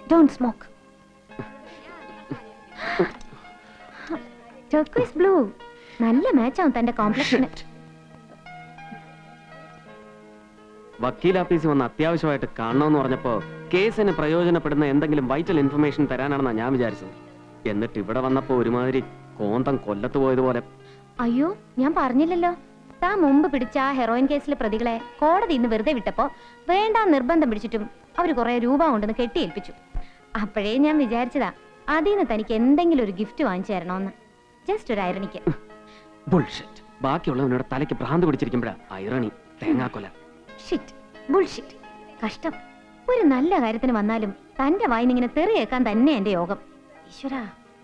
Don't smoke ടർക്വൈസ് blue നല്ല മാച്ചാവും തന്റെ കോംപ്ലക്സിന് വക്കീൽ ഓഫീസിൽ വന്ന് അത്യാവശ്യമായിട്ട് കാണണമെന്ന് പറഞ്ഞപ്പോ കേസിന് പ്രയോജനപ്പെടുന്ന എന്തെങ്കിലും വൈറ്റൽ ഇൻഫർമേഷൻ തരാനാണെന്നാ ഞാൻ വിചാരിച്ചത് എന്നിട്ട് ഇവിടെ വന്നപ്പോ ഒരുമാതിരി കോന്തം കൊല്ലത്ത് പോയതുപോലെ അയ്യോ ഞാൻ പറഞ്ഞില്ലല്ലോ താൻ മുമ്പ് പിടിച്ച ആ ഹെറോയിൻ കേസിലെ പ്രതികളെ കോടതി ഇന്ന് വെറുതെ വിട്ടപ്പോ വേണ്ട നിർബന്ധം പിടിച്ചിട്ടും അവര് കുറെ രൂപ കൊണ്ടുവന്ന് കെട്ടിയേൽപ്പിച്ചു അപ്പോഴേ ഞാൻ വിചാരിച്ചതാ അതിൽ നിന്ന് തനിക്ക് എന്തെങ്കിലും ഒരു ഗിഫ്റ്റ് വാങ്ങിച്ചു തരണമെന്ന് ജസ്റ്റ് ഒരു ഐറണിക്ക് ബുൾഷെറ്റ് ബാക്കിയുള്ളവനോട് തലയ്ക്ക് ഭ്രാന്ത് പിടിച്ചിരിക്കുമ്പോഴാ ഐറണി തേങ്ങാക്കൊല ഷിറ്റ് ബുൾഷിറ്റ് കഷ്ടം ഒരു നല്ല കാര്യത്തിന് വന്നാലും തന്റെ വായിന്നിങ്ങനെ തെറിയേക്കാൻ തന്നെ എന്റെ യോഗം ഈശ്വരാ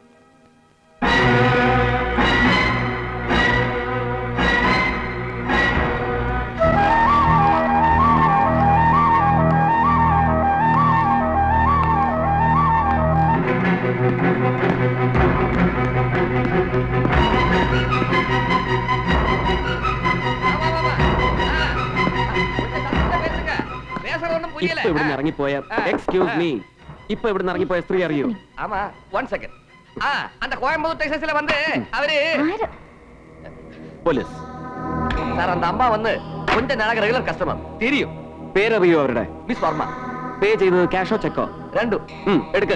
ഇപ്പൊ ഇവിടുന്ന് ഇറങ്ങിപ്പോയ എക്സ്ക്യൂസ് മീ ഇപ്പൊ ഇവിടുന്ന് ഇറങ്ങിപ്പോയ സ്ത്രീ അറിയൂ ஆமா ஒன் செகண்ட் ஆ அந்த கோயம்புத்தூர் டெக்ஸஸ்ல வந்து அவரு പോലീസ് சார் அந்த அம்மா வந்து கொஞ்ச நாளாக ரெகுலர் கஸ்டமர் தெரியும் പേരറിയോ അവരുടെ மிஸ் வர்மா പേ ചെയ്തത് ക്യാഷോ ചെക്കോ ரெண்டும் ഉം, എടുക്ക്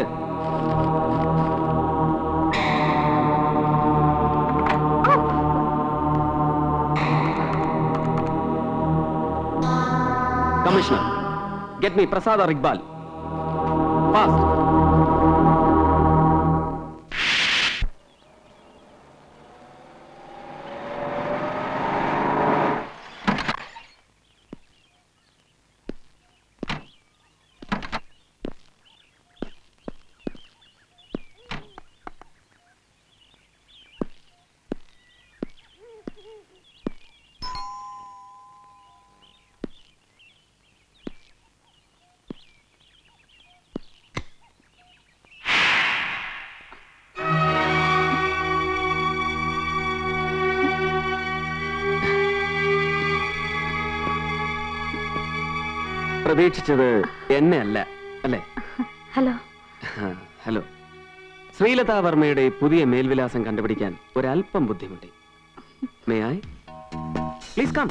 commissioner get me Prasad or Iqbal fast പ്രതീക്ഷിച്ചത് എന്നെ അല്ല അല്ലേ ഹലോ ഹലോ ശ്രീലത വർമ്മയുടെ പുതിയ മേൽവിലാസം കണ്ടുപിടിക്കാൻ ഒരല്പം ബുദ്ധിമുട്ടി മേ ആയി പ്ലീസ് കം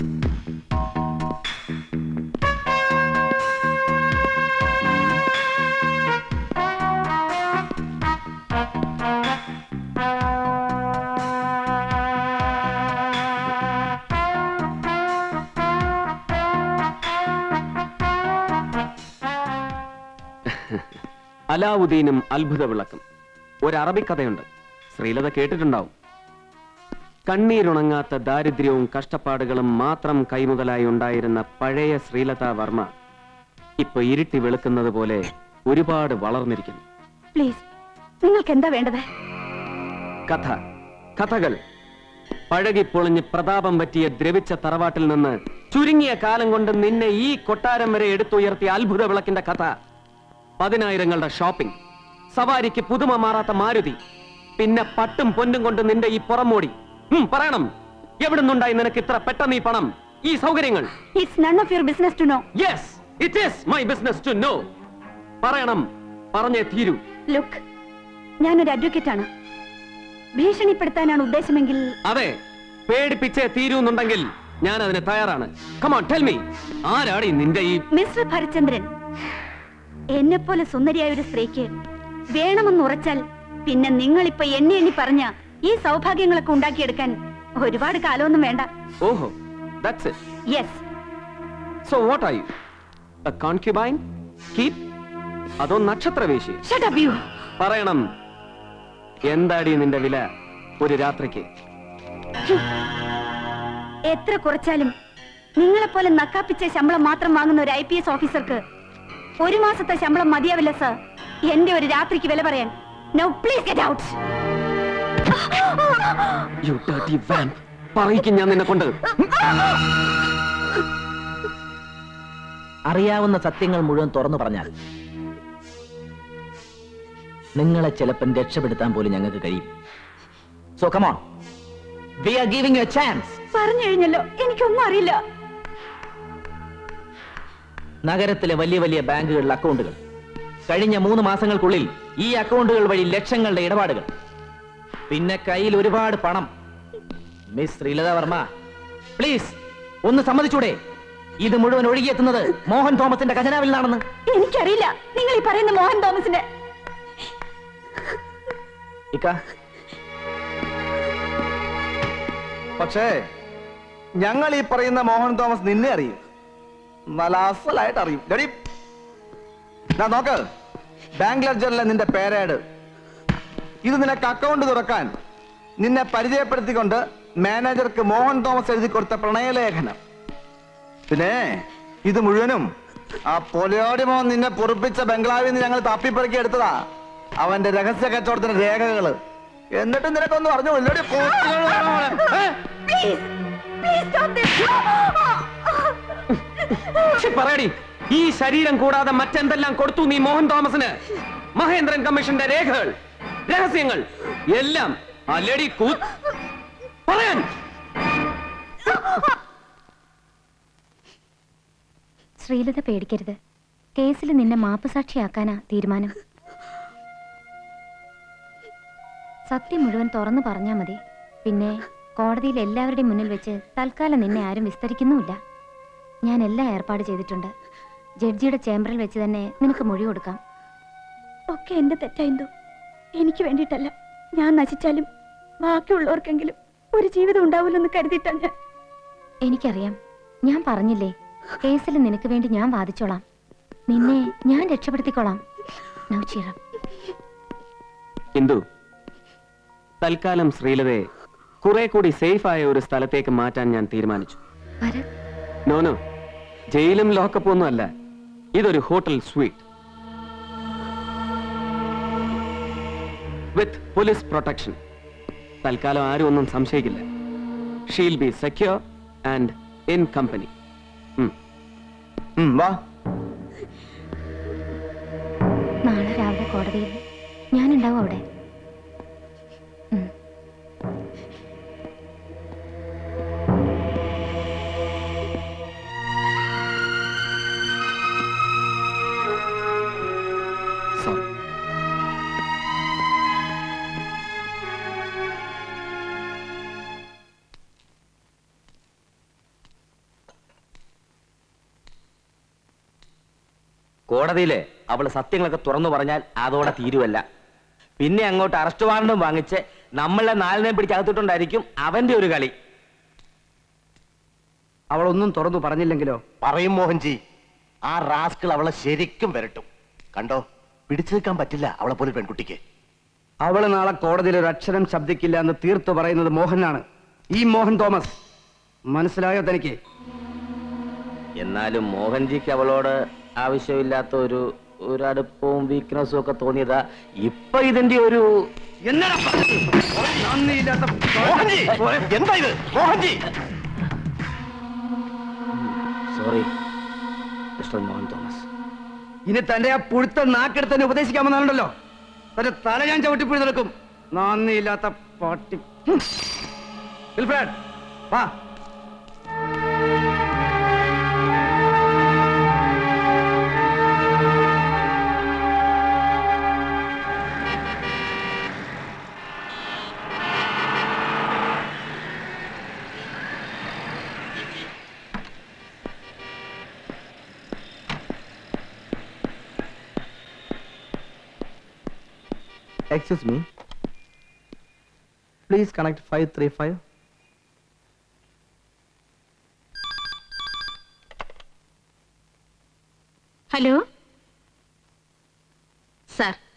അലാവുദ്ദീനും അത്ഭുത വിളക്കും ഒരു അറബിക്കഥയുണ്ട് ശ്രീലത കേട്ടിട്ടുണ്ടാവും കണ്ണീരുണങ്ങാത്ത ദാരിദ്ര്യവും കഷ്ടപ്പാടുകളും മാത്രം കൈമുതലായി ഉണ്ടായിരുന്ന പഴയ ശ്രീലത വർമ്മ ഇപ്പൊ ഇരുട്ടി വെളുക്കുന്നത് പോലെ ഒരുപാട് വളർന്നിരിക്കുന്നു പ്ലീസ് നിങ്ങൾക്ക് എന്താ വേണ്ടത് കഥ കഥകൾ പഴകിപ്പൊളിഞ്ഞ് പ്രതാപം പറ്റിയ ദ്രവിച്ച തറവാട്ടിൽ നിന്ന് ചുരുങ്ങിയ കാലം കൊണ്ട് നിന്നെ ഈ കൊട്ടാരം വരെ എടുത്തുയർത്തിയ അത്ഭുത വിളക്കിന്റെ കഥ പതിനായിരങ്ങളുടെ ഷോപ്പിംഗ് സവാരിക്ക് പുതുമ മാറാത്ത മാരുതി പിന്നെ പട്ടും പൊന്നും കൊണ്ട് നിന്റെ ഈ പുറമോടി ഉം, പറയണം എവിടുന്നുണ്ടായി നിനക്ക് ഇത്ര പെട്ടെന്ന് ഈ പണം ഈ സൗകര്യങ്ങൾ it's none of your business to know yes it is my business to know പറയണം പറഞ്ഞേ തീരൂ ലുക്ക് ഞാനൊരു അഡ്വക്കേറ്റ് ആണ് ഭീഷണിപ്പെടുത്താനാണ് ഉദ്ദേശമെങ്കിൽ അതെ പേടിപ്പിച്ചേ തീരൂന്നുണ്ടെങ്കിൽ ഞാൻ അതിന് തയ്യാറാണ് കമോൺ ടെൽ മീ ആരാടി നിന്റെ ഈ മിസ്റ്റർ ഭരചന്ദ്രൻ എന്നെ പോലെ സുന്ദരിയായ ഒരു സ്ത്രീക്ക് വേണമെന്ന് ഉറച്ചാൽ പിന്നെ നിങ്ങളിപ്പോ എണ്ണി എണ്ണി പറഞ്ഞ ഈ സൗഭാഗ്യങ്ങളൊക്കെ ഉണ്ടാക്കിയെടുക്കാൻ ഒരുപാട് കാലമൊന്നും വേണ്ട ഓഹോ that's it yes so what are you a concubine keep അതോ നക്ഷത്രവേശി ഷട്ട് അപ്പ് യു പറയണം എന്താടി നിന്റെ വില ഒരു രാത്രിക്ക് എത്ര കുറച്ചാലും നിങ്ങളെപ്പോലെ നക്കാപ്പിച്ച ശമ്പളം മാത്രം വാങ്ങുന്ന ഒരു ഐ പി എസ് ഓഫീസർക്ക് ഒരു മാസത്തെ ശമ്പളം മതിയാവില്ല സർ എന്റെ ഒരു രാത്രിക്ക് വില പറയാൻ no please get out you dirty വാൻ പറയിക്കും ഞാൻ നിന്നെ കൊണ്ട് അറിയാവുന്ന സത്യങ്ങൾ മുഴുവൻ തുറന്നു പറഞ്ഞാൽ നിങ്ങളെ ചിലപ്പം രക്ഷപ്പെടുത്താൻ പോലും ഞങ്ങൾക്ക് കഴിയും so come on we are giving a chance പറഞ്ഞു കഴിഞ്ഞല്ലോ എനിക്കൊന്നും അറിയില്ല നഗരത്തിലെ വലിയ വലിയ ബാങ്കുകളിലെ അക്കൗണ്ടുകൾ കഴിഞ്ഞ മൂന്ന് മാസങ്ങൾക്കുള്ളിൽ ഈ അക്കൗണ്ടുകൾ വഴി ലക്ഷങ്ങളുടെ ഇടപാടുകൾ പിന്നെ കയ്യിൽ ഒരുപാട് പണം മിസ് ശ്രീലത വർമ്മ പ്ലീസ് ഒന്ന് സമ്മതിച്ചൂടെ ഇത് മുഴുവൻ ഒഴുകിയെത്തുന്നത് മോഹൻ തോമസിന്റെ ഖജനാവിൽ നിന്നാണെന്ന് എനിക്കറിയില്ല നിങ്ങൾ ഈ പറയുന്ന മോഹൻ തോമസിന്റെ ഇക്ക പക്ഷേ ഞങ്ങൾ ഈ പറയുന്ന മോഹൻ തോമസ് നിന്നെ അറിയും നല്ല അസലായിട്ട് അറിയും ഡെഡി ഞാൻ നോക്ക് ബാങ്ക് ലെഡ്ജറിലെ നിന്റെ പേരേട് ഇത് നിനക്ക് അക്കൗണ്ട് തുറക്കാൻ നിന്നെ പരിചയപ്പെടുത്തിക്കൊണ്ട് മാനേജർക്ക് മോഹൻ തോമസ് എഴുതി കൊടുത്ത പ്രണയലേഖനം പിന്നെ ഇത് മുഴുവനും ആ പൊലയോടി മോഹൻ നിന്നെ പൊറുപ്പിച്ച ബംഗ്ലാവിൽ നിന്ന് ഞങ്ങൾ തപ്പിപ്പെറുക്കി എടുത്തതാ അവന്റെ രഹസ്യ കച്ചവടത്തിന്റെ രേഖകള് എന്നിട്ട് നിനക്കൊന്നും അറിഞ്ഞു ഇല്ലടി ഛി, പറയടി ഈ ശരീരം കൂടാതെ മറ്റെന്തെല്ലാം കൊടുത്തു നീ മോഹൻ തോമസിന് മഹേന്ദ്രൻ കമ്മീഷന്റെ രേഖകൾ രഹസ്യങ്ങൾ എല്ലാം ആ ലേഡി കൂ പറയാൻ ശ്രീലത പേടിക്കരുത് കേസിൽ നിന്നെ മാപ്പുസാക്ഷിയാക്കാനാ തീരുമാനം സത്യം മുഴുവൻ തുറന്നു പറഞ്ഞാ മതി പിന്നെ കോടതിയിൽ എല്ലാവരുടെയും മുന്നിൽ വെച്ച് തൽക്കാലം നിന്നെ ആരും വിസ്തരിക്കുന്നുമില്ല ഞാൻ എല്ലാം ഏർപ്പാട് ചെയ്തിട്ടുണ്ട് ജഡ്ജിയുടെ ചേംബറിൽ വെച്ച് തന്നെ നിനക്ക് മൊഴി കൊടുക്കാം ഒക്കെ എന്റെ തെറ്റായിന്തോ എനിക്ക് വേണ്ടിയിട്ടല്ല ഞാൻ നശിച്ചാലും ബാക്കിയുള്ളവർക്കെങ്കിലും ഒരു ജീവിതം ഉണ്ടാവില്ലെന്ന് കരുതിയിട്ടാ ഞാൻ എനിക്കറിയാം ഞാൻ പറഞ്ഞില്ലേ കേസിൽ നിനക്ക് വേണ്ടി ഞാൻ വാദിച്ചോളാം നിന്നെ ഞാൻ രക്ഷപ്പെടുത്തിക്കോളാം നൗചീറം ഹിന്ദു തൽക്കാലം ശ്രീലതയെ കുറെ കൂടി സേഫായ ഒരു സ്ഥലത്തേക്ക് മാറ്റാൻ ഞാൻ തീരുമാനിച്ചു ഭരത് നോനോ ജയിലും ലോക്കപ്പ് ഒന്നും അല്ല ഇതൊരു hotel suite with police protection തൽക്കാലം ആരും ഒന്നും സംശയിക്കില്ല Sheel be secure and in company വാ നാളെ രാവിലെ കോടതിയിൽ ഞാനുണ്ടാവും അവിടെ ഉം. സോറി കോടതിയില് അവള് സത്യങ്ങളൊക്കെ തുറന്നു പറഞ്ഞാൽ അതോടെ തീരുവല്ല പിന്നെ അങ്ങോട്ട് അറസ്റ്റ് വാറണ്ടും വാങ്ങിച്ച് നമ്മളെ നാലിനെ പിടിച്ച് അകത്തിട്ടുണ്ടായിരിക്കും അവന്റെ ഒരു കളി അവളൊന്നും തുറന്നു പറഞ്ഞില്ലെങ്കിലോ പറയും മോഹൻജി ആ റാസ്കിൾ അവളെ ശരിക്കും വരട്ടും കണ്ടോ പിടിച്ചു നിൽക്കാൻ പറ്റില്ല അവളെ പോലെ പെൺകുട്ടിക്ക് അവള് നാളെ കോടതിയിൽ ഒരു അക്ഷരം ശബ്ദിക്കില്ല എന്ന് തീർത്തു പറയുന്നത് മോഹനാണ് ഈ മോഹൻ തോമസ് മനസ്സിലായോ തനിക്ക് എന്നാലും മോഹൻജിക്ക് അവളോട് ആവശ്യമില്ലാത്ത ഒരു ഒരു അടുപ്പവും വീക്ക്നെസ്സും ഒക്കെ തോന്നിയതാ ഇപ്പൊ ഇതിന്റെ ഒരു എന്നടാ പറഞ്ഞത്? നന്ദിയില്ലാത്ത മോഹൻജി എന്താ ഇത് Mohanji sorry mister Mohan Thomas ഇനി തന്റെ ആ പുഴുത്ത നാക്കെടുത്ത് തന്നെ ഉപദേശിക്കാമെന്നാണല്ലോ തന്റെ തല ഞാൻ ചവിട്ടിപ്പിടി നടക്കും നന്ദിയില്ലാത്ത പാട്ടി ഹും. വിൽഫ്രഡ് വാ excuse me please connect five three five hello sir